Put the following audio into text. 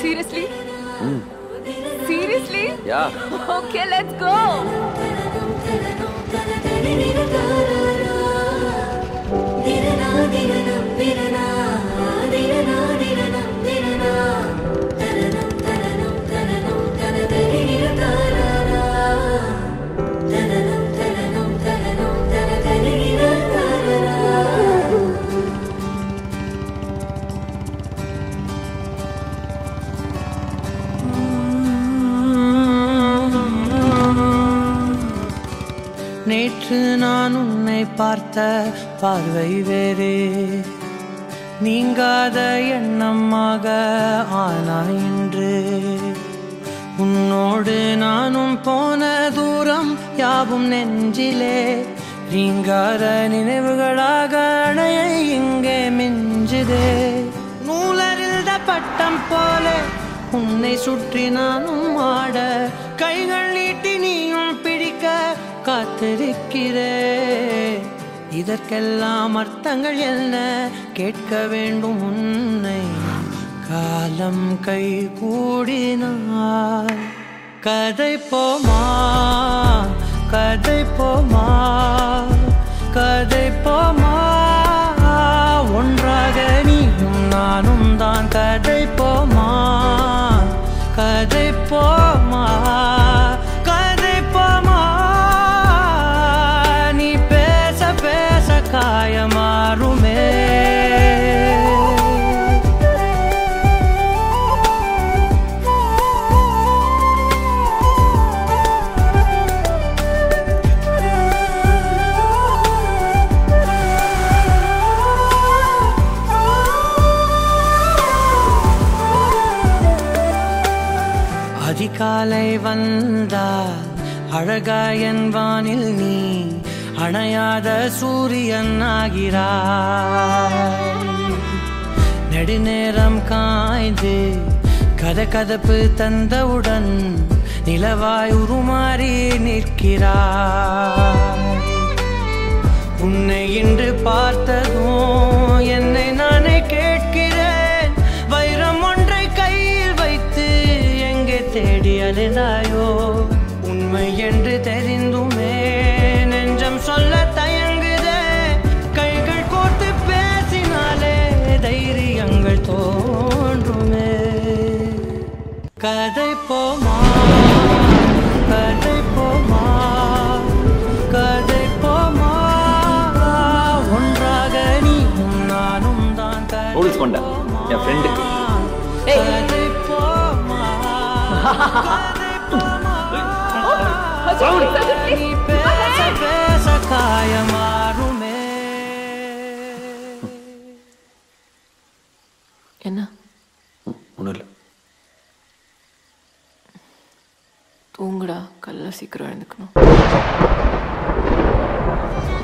Seriously? Seriously? Yeah Okay, let's go. நேற்று நான் உன்னை பார்த்த பார்வை வேறே நீங்காத எண்ணமாக ஆனாய் இன்று உன்னோடு நானும் போன தூரம் யாவும் நெஞ்சிலே ரீங்கார நினைவுகளாக அணைய இங்கே மிஞ்சுதே நூலறிந்த பட்டம் போல உன்னை சுற்றி நானும் ஆட கைகள் நீட்டி நீயும் பிடிக்க காத்திருக்கிறே இதற்கெல்லாம் அர்த்தங்கள் என்ன கேட்க வேண்டும் உன்னை காலம் கை கூடினார் கதை போமா கதை போமா கதை போமா ஒன்றாக நீயும் நானும் தான் கதை போமா கதை போமா கதை போமா நீ பேச பேச காயமாறுமே அதிகாலை வந்தால் அழகாயன் வானில் நீ அணையாத சூரியன் ஆகிறாய் நெடுநேரம் காய்ந்து கதகதப்பு தந்தவுடன் நிலவாய் உருமாறி நிற்கிறாய் உன்னை இன்று பார்த்ததும் என்னை நானே கேட்கிறேன் வைரம் ஒன்றை கையில் வைத்து எங்கே தேடி அலைந்தாயோ உண்மை என்று தெரிந்துமே நெஞ்சம் சொல்ல தயங்குதே கைகள் கோர்த்து பேசினாலே தைரியங்கள் தோன்றுமே கதை போமா கதை போமா கதை போமா ஒன்றாக நீயும் நானும் தான் கதை நூடுல்ஸ் கொண்டா என் ஃப்ரெண்டுக்கு கதை போமா கதை போமா நீ பேச பேச காயமாறுமே என்ன ஒன்றும் இல்லை தூங்குடா கல்ல சீக்கிரம் எழுந்துக்கணும்